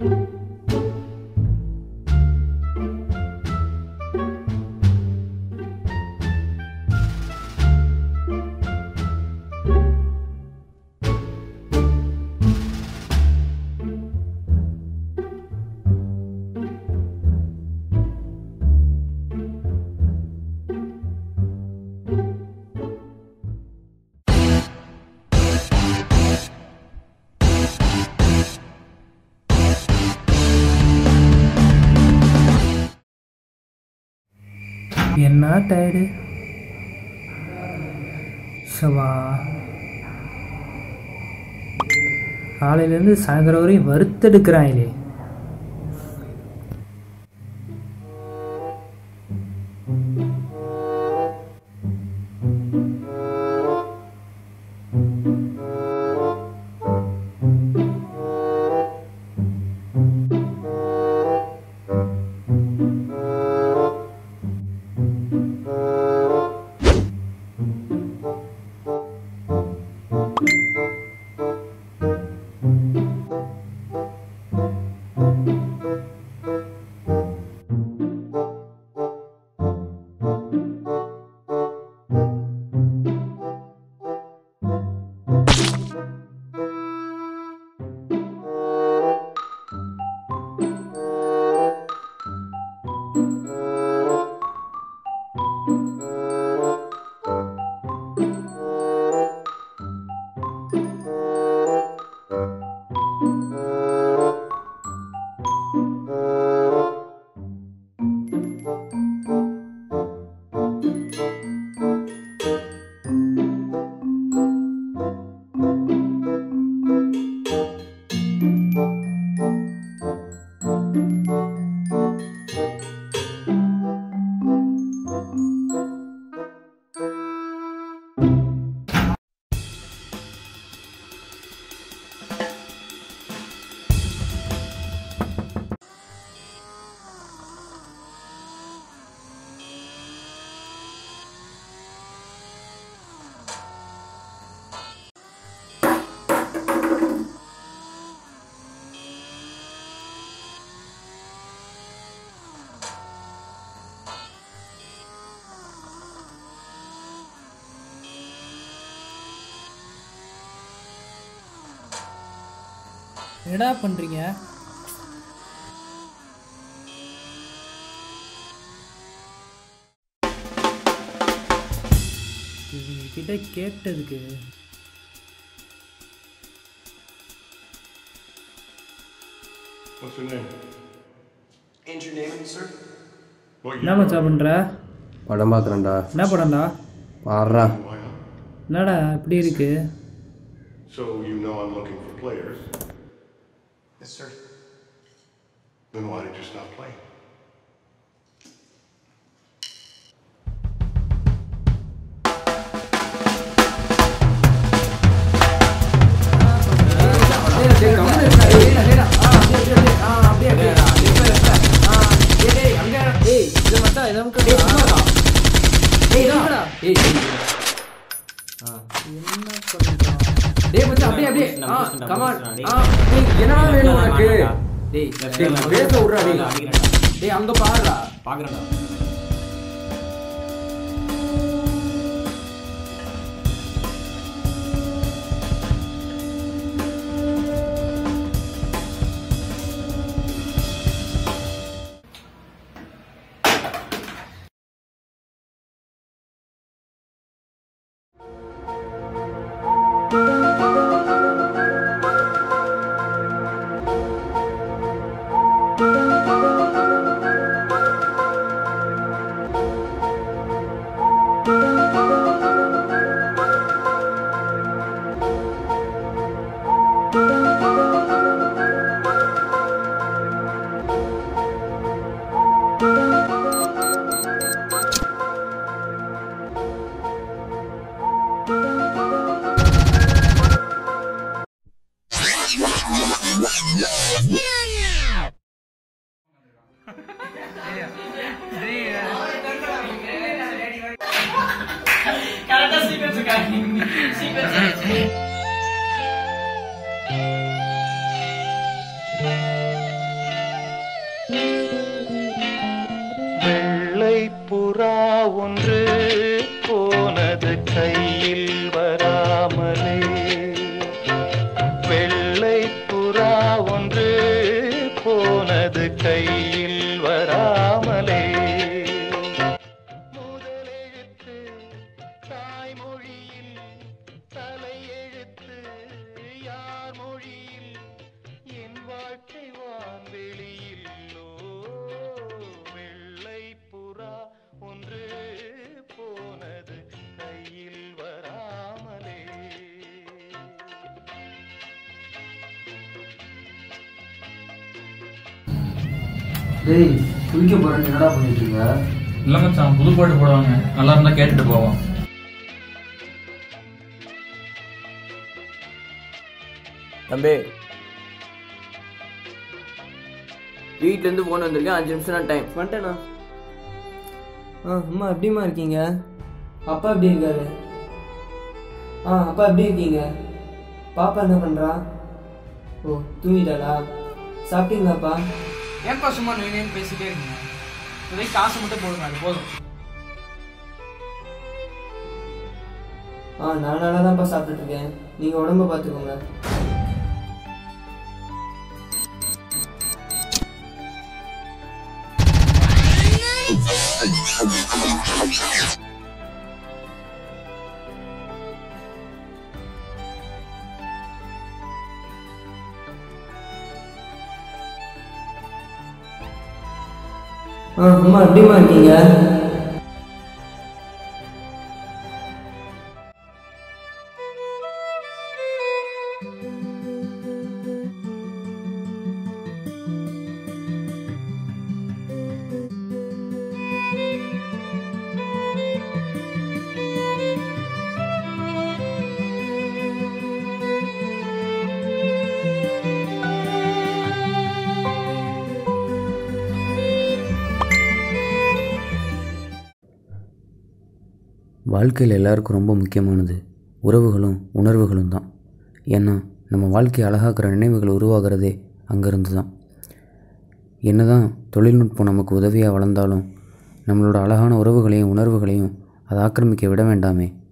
என்ன டயர்டு சவா காலையிலேருந்து சாயந்தரம் வரையும் வறுத்தெடுக்கிறாங்களே என்னடா பண்ணுறீங்க இவங்க கிட்ட கேட்டதுக்கு What's your name? And your name, sir? What என்ன மச்சான் பண்ணுற படம் பார்க்குறேன்டா என்ன படம்டா பாடுறா Why not? என்னடா இப்படி இருக்கு So you know I'm looking for players. Yes, sir. Then why did you stop playing? டேய் மச்சான் அப்படியே அப்படியே ஆ கமான் ஆ டேய் என்னடா வேணும் உனக்கு டேய் டேய் பேச விடுறா டேய் டேய் அங்க பாருடா பாக்குறேன்டா போனது கையில் வராமலே முதலெழுத்து தாய்மொழியில் தலையெழுத்து யார் மொழியில் என் வாழ்க்கை வான்வெளியில்லோ வெள்ளை புறா ஒன்று போனது கையில் வராமலே டேய் குளிக்க போறேன்னு என்னடா பண்ணிட்டு இருக்க இல்லை மச்சான் புது பாட்டு போடுவாங்க நல்லா இருந்தா கேட்டுட்டு போவோம் தம்பி வீட்ல இருந்து போன் வந்திருக்கேன் அஞ்சு நிமிஷம் தான் டைம் வந்துட்டேண்ணா ஆ அம்மா எப்படிம்மா இருக்கீங்க அப்பா எப்படி இருக்காரு ஆ அப்பா எப்படி இருக்கீங்க பாப்பா என்ன பண்ணுறா ஓ தூங்கிட்டாளா சாப்பிட்டீங்களாப்பா ஏன்பா சும்மா நோய் பேசிட்டே இருக்கீங்க இப்போதைக்கு காசு மட்டும் போடுங்க அது போதும் ஆ நான் நல்லா தான்ப்பா சாப்பிட்டுட்டு இருக்கேன் நீங்கள் உடம்ப பார்த்துக்கோங்க ஆ அம்மா எப்படிம்மா இருக்கீங்க வாழ்க்கையில் எல்லாருக்கும் ரொம்ப முக்கியமானது உறவுகளும் உணர்வுகளும் தான் ஏன்னா நம்ம வாழ்க்கையை அழகாக்குற நினைவுகள் உருவாகிறதே அங்கேருந்து தான் என்ன தான் தொழில்நுட்பம் நமக்கு உதவியாக வளர்ந்தாலும் நம்மளோட அழகான உறவுகளையும் உணர்வுகளையும் அதை ஆக்கிரமிக்க விட வேண்டாமே